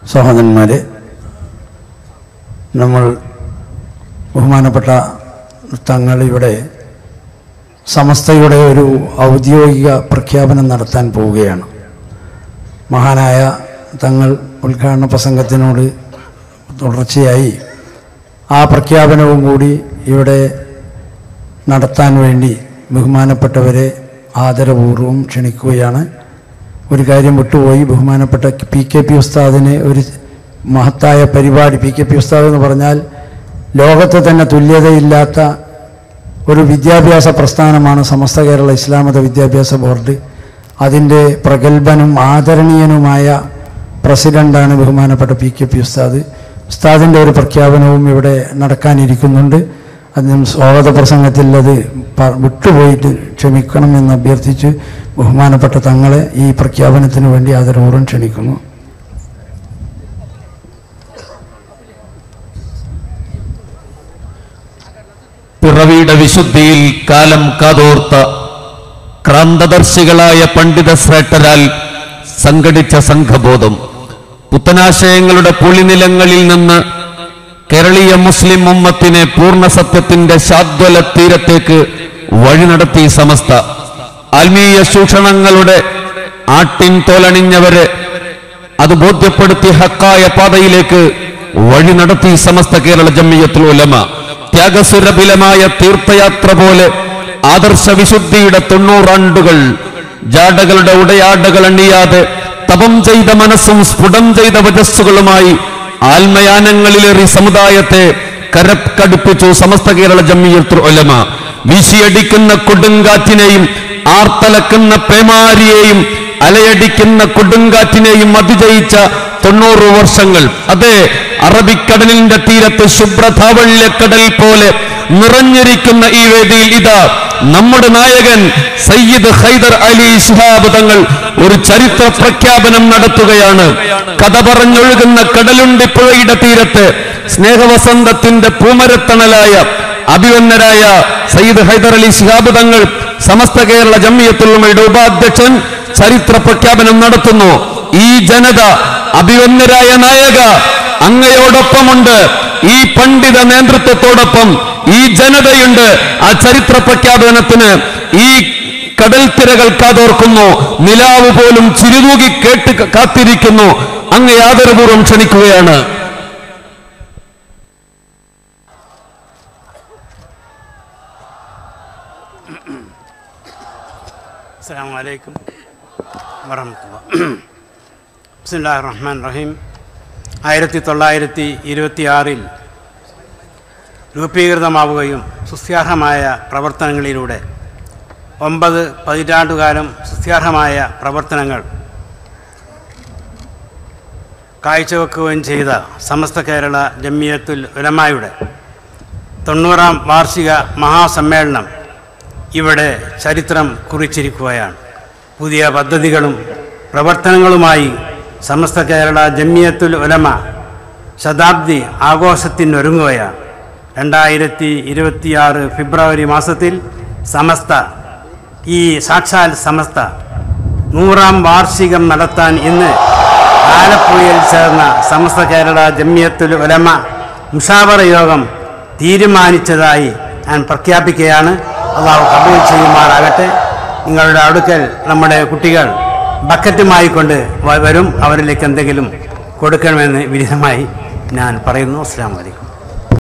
സഹോദരന്മാരെ നമ്മൾ ബഹുമാനപ്പെട്ട തങ്ങൾ ഇവിടെ സമസ്തയുടെ ഒരു ഔദ്യോഗിക പ്രഖ്യാപനം നടത്താൻ പോവുകയാണ് മഹാനായ തങ്ങൾ ഉദ്ഘാടന പ്രസംഗത്തിനോട് തുടർച്ചയായി ആ പ്രഖ്യാപനവും കൂടി ഇവിടെ നടത്താൻ വേണ്ടി ബഹുമാനപ്പെട്ടവരെ ആദരപൂർവ്വം ക്ഷണിക്കുകയാണ് ഒരു കാര്യം വിട്ടുപോയി ബഹുമാനപ്പെട്ട പി കെ പി ഉസ്താദിന് ഒരു മഹത്തായ പരിപാടി പി കെ പി ഉസ്താദ് എന്ന് പറഞ്ഞാൽ ലോകത്ത് തന്നെ തുല്യതയില്ലാത്ത ഒരു വിദ്യാഭ്യാസ പ്രസ്ഥാനമാണ് സമസ്ത കേരള ഇസ്ലാമത വിദ്യാഭ്യാസ ബോർഡ് അതിൻ്റെ പ്രഗത്ഭനും ആദരണീയനുമായ പ്രസിഡൻ്റാണ് ബഹുമാനപ്പെട്ട പി കെ പി ഉസ്താദ് ഉസ്താദിൻ്റെ ഒരു പ്രഖ്യാപനവും ഇവിടെ നടക്കാനിരിക്കുന്നുണ്ട് അതിനും സ്വാഗത പ്രസംഗത്തിൽ അത് പ- വിട്ടുപോയിട്ട് ക്ഷമിക്കണമെന്ന് അഭ്യർത്ഥിച്ച് ബഹുമാനപ്പെട്ട തങ്ങളെ ഈ പ്രഖ്യാപനത്തിന് വേണ്ടി ആദരപൂർവ്വം ക്ഷണിക്കുന്നു പിറവിയുടെ വിശുദ്ധിയിൽ കാലം കാതോർത്ത ക്രാന്തദർശികളായ പണ്ഡിത ശ്രേഷ്ഠരാൽ സംഘടിച്ച സംഘബോധം പുത്തനാശയങ്ങളുടെ പുളിനിലങ്ങളിൽ നിന്ന് കേരളീയ മുസ്ലിം ഉമ്മത്തിനെ പൂർണ്ണ സത്യത്തിന്റെ ശാദ്വല തീരത്തേക്ക് വഴി നടത്തി സമസ്ത ആത്മീയ ചൂഷണങ്ങളുടെ ആട്ടിൻ തോലണിഞ്ഞവരെ അത് ബോധ്യപ്പെടുത്തി ഹക്കായ പാതയിലേക്ക് വഴി നടത്തി സമസ്ത കേരള ജമ്മിയത്തുൽ ഉലമ ത്യാഗസുരഭിലമായ തീർത്ഥയാത്ര പോലെ ആദർശ വിശുദ്ധിയുടെ തൊണ്ണൂറാണ്ടുകൾ ജാടകളുടെ ഉടയാടകൾ അണിയാതെ തപം ചെയ്ത മനസ്സും സ്ഫുടം ചെയ്ത വജസ്സുകളുമായി ആത്മയാനങ്ങളിലേറി സമുദായത്തെ കരക്കടുപ്പിച്ചു സമസ്ത കേരള ജമ്മിയത്തുൽ ഉലമ വീശിയടിക്കുന്ന കൊടുങ്കാറ്റിനെയും ആർത്തലക്കുന്ന പേമാരിയെയും അലയടിക്കുന്ന കൊടുങ്കാറ്റിനെയും അതിജയിച്ച തൊണ്ണൂറ് വർഷങ്ങൾ അതെ അറബിക്കടലിന്റെ തീരത്ത് ശുഭ്രധാവള്യക്കടൽ പോലെ നിറഞ്ഞിരിക്കുന്ന ഈ വേദിയിൽ ഇതാ നമ്മുടെ നായകൻ സയ്യിദ് ഹൈദർ അലി ശിഹാബ് തങ്ങൾ ഒരു ചരിത്ര പ്രഖ്യാപനം നടത്തുകയാണ് കഥ പറഞ്ഞൊഴുകുന്ന കടലുണ്ടി പുഴയുടെ തീരത്ത് സ്നേഹവസന്തത്തിന്റെ പൂമരത്തണലായ അഭിവന്നരായ സയ്യിദ് ഹൈദർ അലി ശിഹാബ് തങ്ങൾ സമസ്ത കേരള ജമ്മിയത്തുള്ളമയുടെ ഉപാധ്യക്ഷൻ ചരിത്ര പ്രഖ്യാപനം നടത്തുന്നു ഈ ജനത അഭിവന്നരായ നായക അങ്ങയോടൊപ്പമുണ്ട് ഈ പണ്ഡിത നേതൃത്വത്തോടൊപ്പം ഈ ജനതയുണ്ട് ആ ചരിത്ര പ്രഖ്യാപനത്തിന് ഈ കടൽ തിരകൾ കാതോർക്കുന്നു നിലാവ് പോലും ചിരുതൂകി കേട്ട് കാത്തിരിക്കുന്നു അങ്ങ് യാതൊരുപൂർവ്വം ക്ഷണിക്കുകയാണ് അസ്സാം വലൈക്കും വറഹമത്തുള്ള ബിസ്മില്ലാ റഹ്മാൻ റഹീം ആയിരത്തി തൊള്ളായിരത്തി ഇരുപത്തിയാറിൽ രൂപീകൃതമാവുകയും സുസ്യാർഹമായ പ്രവർത്തനങ്ങളിലൂടെ ഒമ്പത് പതിറ്റാണ്ടുകാലം സുസ്യാർഹമായ പ്രവർത്തനങ്ങൾ കാഴ്ചവെക്കുകയും ചെയ്ത സമസ്ത കേരള ജമിയത്തുൽ ഉലമായുടെ തൊണ്ണൂറാം വാർഷിക മഹാസമ്മേളനം ഇവിടെ ചരിത്രം കുറിച്ചിരിക്കുകയാണ് പുതിയ പദ്ധതികളും പ്രവർത്തനങ്ങളുമായി സമസ്ത കേരള ജമിയത്തുൽ ഉലമ ശതാബ്ദി ആഘോഷത്തിനൊരുങ്ങുകയാണ് രണ്ടായിരത്തി ഇരുപത്തിയാറ് ഫെബ്രുവരി മാസത്തിൽ സമസ്ത ഈ സാക്ഷാൽ സമസ്ത നൂറാം വാർഷികം നടത്താൻ ഇന്ന് ആലപ്പുഴയിൽ ചേർന്ന സമസ്ത കേരള ജമിയത്തുൽ ഉലമ മുഷാവറ യോഗം തീരുമാനിച്ചതായി ഞാൻ പ്രഖ്യാപിക്കുകയാണ് അള്ളാഹു കബൂൽ ചെയ്യുമാറാകട്ടെ നിങ്ങളുടെ അടുക്കൽ നമ്മുടെ കുട്ടികൾ ബക്കറ്റുമായി കൊണ്ട് വ- വരും അവരിലേക്ക് എന്തെങ്കിലും കൊടുക്കണമെന്ന് വിനീതമായി ഞാൻ പറയുന്നു അസ്സാം വലൈക്കും